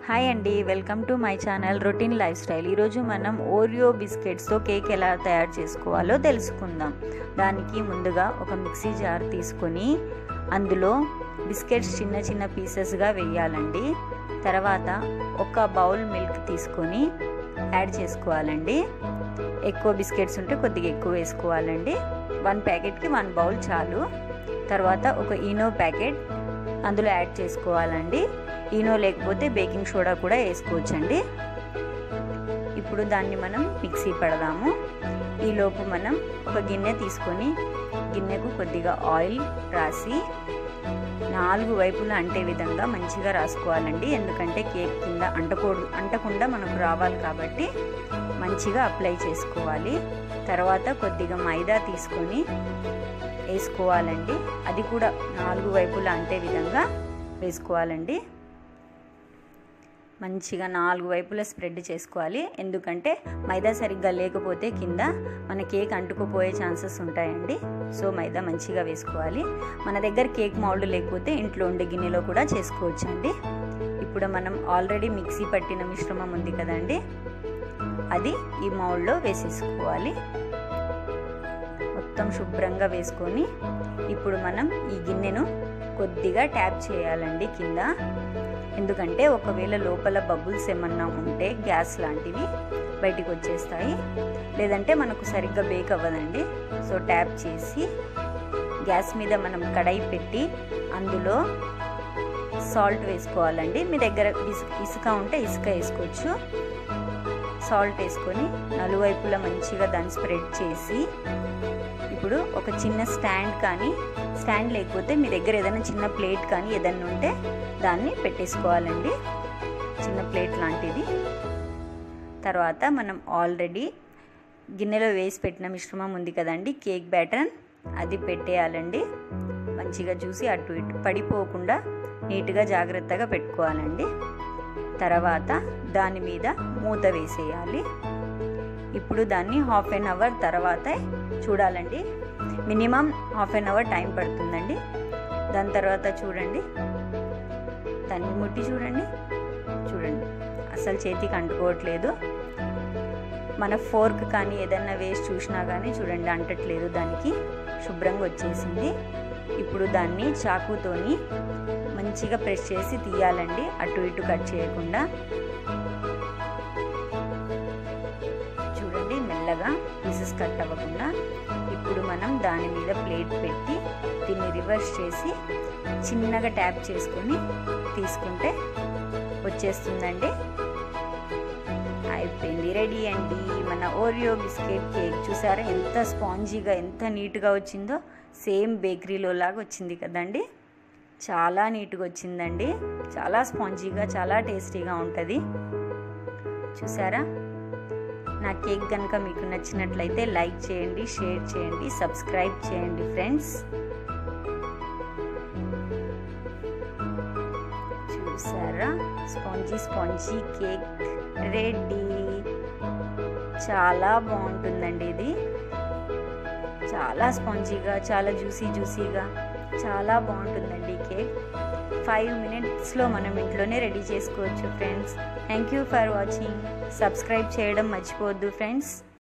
hi అండి welcome to my channel routine lifestyle ఈరోజు మనం ఓరియో బిస్కెట్స్తో కేక్ ఎలా తయారు చేసుకోవాలో తెలుసుకుందాం దానికి ముందుగా ఒక మిక్సీ జార్ తీసుకొని అందులో బిస్కెట్స్ చిన్న చిన్న పీసెస్గా వేయాలండి తర్వాత ఒక బౌల్ మిల్క్ తీసుకొని యాడ్ చేసుకోవాలండి ఎక్కువ బిస్కెట్స్ ఉంటే కొద్దిగా ఎక్కువ వేసుకోవాలండి వన్ ప్యాకెట్కి వన్ బౌల్ చాలు తర్వాత ఒక ఈనో ప్యాకెట్ అందులో యాడ్ చేసుకోవాలండి ఈనో లేకపోతే బేకింగ్ సోడా కూడా వేసుకోవచ్చండి ఇప్పుడు దాన్ని మనం మిక్సీ పడదాము ఈలోపు మనం ఒక గిన్నె తీసుకొని గిన్నెకు కొద్దిగా ఆయిల్ రాసి నాలుగు వైపులా అంటే విధంగా మంచిగా రాసుకోవాలండి ఎందుకంటే కేక్ కింద అంటకూడదు అంటకుండా మనకు రావాలి కాబట్టి మంచిగా అప్లై చేసుకోవాలి తర్వాత కొద్దిగా మైదా తీసుకొని వేసుకోవాలండి అది కూడా నాలుగు వైపులా అంటే విధంగా వేసుకోవాలండి మంచిగా నాలుగు వైపులా స్ప్రెడ్ చేసుకోవాలి ఎందుకంటే మైదా సరిగ్గా లేకపోతే కింద మన కేక్ అంటుకుపోయే ఛాన్సెస్ ఉంటాయండి సో మైదా మంచిగా వేసుకోవాలి మన దగ్గర కేక్ మౌల్డ్ లేకపోతే ఇంట్లో ఉండే గిన్నెలో కూడా చేసుకోవచ్చండి ఇప్పుడు మనం ఆల్రెడీ మిక్సీ పట్టిన మిశ్రమం ఉంది కదండి అది ఈ మౌల్డ్లో వేసేసుకోవాలి మొత్తం శుభ్రంగా వేసుకొని ఇప్పుడు మనం ఈ గిన్నెను కొద్దిగా ట్యాప్ చేయాలండి కింద ఎందుకంటే ఒకవేళ లోపల బబుల్స్ ఏమన్నా ఉంటే గ్యాస్ లాంటివి బయటికి వచ్చేస్తాయి లేదంటే మనకు సరిగ్గా బేక్ అవ్వదండి సో ట్యాప్ చేసి గ్యాస్ మీద మనం కడాయి పెట్టి అందులో సాల్ట్ వేసుకోవాలండి మీ దగ్గర ఇసుక ఉంటే ఇసుక వేసుకోవచ్చు సాల్ట్ వేసుకొని నలువైపులా మంచిగా దాన్ని స్ప్రెడ్ చేసి ఇప్పుడు ఒక చిన్న స్టాండ్ కానీ స్టాండ్ లేకపోతే మీ దగ్గర ఏదైనా చిన్న ప్లేట్ కానీ ఏదైనా ఉంటే దాన్ని పెట్టేసుకోవాలండి చిన్న ప్లేట్ లాంటిది తర్వాత మనం ఆల్రెడీ గిన్నెలో వేసి పెట్టిన మిశ్రమం ఉంది కదండి కేక్ బ్యాటర్ అది పెట్టేయాలండి మంచిగా చూసి అటు ఇటు పడిపోకుండా నీట్గా జాగ్రత్తగా పెట్టుకోవాలండి తర్వాత దాని మీద మూత వేసేయాలి ఇప్పుడు దాన్ని హాఫ్ అన్ అవర్ తర్వాత చూడాలండి minimum half an hour time పడుతుందండి దాని తర్వాత చూడండి దాన్ని ముట్టి చూడండి చూడండి అసలు చేతికి అంటుకోవట్లేదు మన ఫోర్క్ కానీ ఏదన్నా వేసి చూసినా కానీ చూడండి అంటట్లేదు దానికి శుభ్రంగా వచ్చేసింది ఇప్పుడు దాన్ని చాకుతోని మంచిగా ప్రెస్ చేసి తీయాలండి అటు ఇటు కట్ చేయకుండా చూడండి మెల్లగా పీసెస్ కట్ అవ్వకుండా ఇప్పుడు మనం దాని మీద ప్లేట్ పెట్టి దీన్ని రివర్స్ చేసి చిన్నగా ట్యాప్ చేసుకొని తీసుకుంటే వచ్చేస్తుందండి అయిపోయింది రెడీ అండి మన ఓరియో బిస్కెట్ కేక్ చూసారా ఎంత స్పాంజీగా ఎంత నీట్గా వచ్చిందో సేమ్ బేకరీలో లాగా వచ్చింది కదండి చాలా నీట్గా వచ్చిందండి చాలా స్పాంజీగా చాలా టేస్టీగా ఉంటుంది చూసారా నా కేక్ కనుక మీకు నచ్చినట్లయితే లైక్ చేయండి షేర్ చేయండి సబ్స్క్రైబ్ చేయండి ఫ్రెండ్స్ చూసారా స్పాంజీ స్పాంజీ కేక్ రెడీ చాలా బాగుంటుందండి ఇది చాలా స్పాంజీగా చాలా జ్యూసీ జ్యూసీగా చాలా బాగుంటుందండి కేక్ ఫైవ్ మినిట్స్లో మనం ఇంట్లోనే రెడీ చేసుకోవచ్చు friends thank you for watching subscribe చేయడం మర్చిపోవద్దు ఫ్రెండ్స్